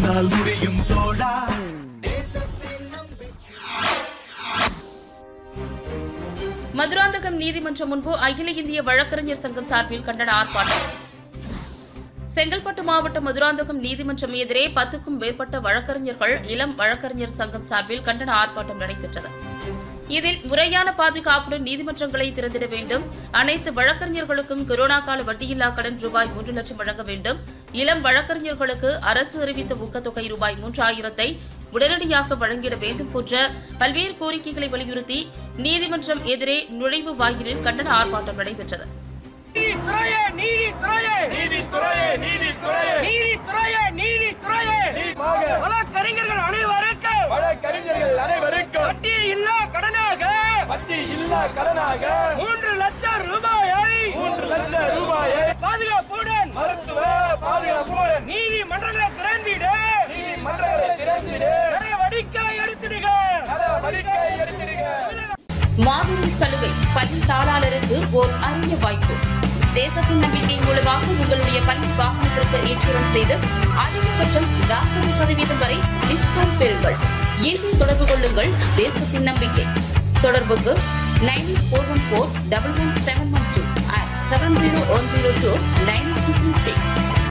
உன்னால் முடியும் தோழா மதுராந்தகம் நீதிமன்றம் முன்பு அகில இந்திய வழக்கறிஞர் சங்கம் சார்பில் கண்டன ஆர்ப்பாட்டம் செங்கல்பட்டு மாவட்டம் மதுராந்தகம் நீதிமன்றம் எதிரே பத்துக்கும் மேற்பட்ட வழக்கறிஞர்கள் இளம் வழக்கறிஞர் சங்கம் சார்பில் கண்டன ஆர்ப்பாட்டம் நடைபெற்றது இதில் முறையான பாதுகாப்புடன் நீதிமன்றங்களை திறந்திட வேண்டும் அனைத்து வழக்கறிஞர்களுக்கும் கொரோனா கால வட்டியில்லா கடன் ரூபாய் மூன்று லட்சம் வழங்க வேண்டும் இளம் வழக்கறிஞர்களுக்கு அரசு அறிவித்த ஊக்கத்தொகை ரூபாய் மூன்றாயிரத்தை உடனடியாக வழங்கிட வேண்டும் போன்ற பல்வேறு கோரிக்கைகளை வலியுறுத்தி நீதிமன்றம் எதிரே நுழைவு வாயிலில் கண்டன ஆர்ப்பாட்டம் நடைபெற்றது நீதித்துறையே நீதித்துறையே நீதித்துறையே நீதித்துறையே நீதித்துறையே நீதித்துறையே வழக்கறிஞர்கள் அனைவருக்கும் வழக்கறிஞர்கள் அனைவருக்கும் வட்டி இல்லா கடனாக வட்டி இல்லா கடனாக மூன்று லட்சம் ரூபாயை மூன்று லட்சம் ரூபாயை பாதுகாப்புடன் மருத்துவ பாதுகாப்புடன் நீதிமன்றங்களை திறந்திட நீதிமன்றங்களை திறந்திட நடவடிக்கை எடுத்திடுக நடவடிக்கை எடுத்திடுக மாபெரும் சலுகை பள்ளி தாளாளருக்கு ஓர் அரிய வாய்ப்பு தேசத்தின் நம்பிக்கை மூலமாக உங்களுடைய பள்ளி வாகனத்திற்கு ஏற்றுமதி செய்து அதிகபட்சம் நாற்பது சதவீதம் வரை டிஸ்கவுண்ட் பெறுங்கள் இன்று தொடர்பு கொள்ளுங்கள் தேசத்தின் நம்பிக்கை தொடர்புக்கு nine four one four double one seven one two seven zero one zero two nine six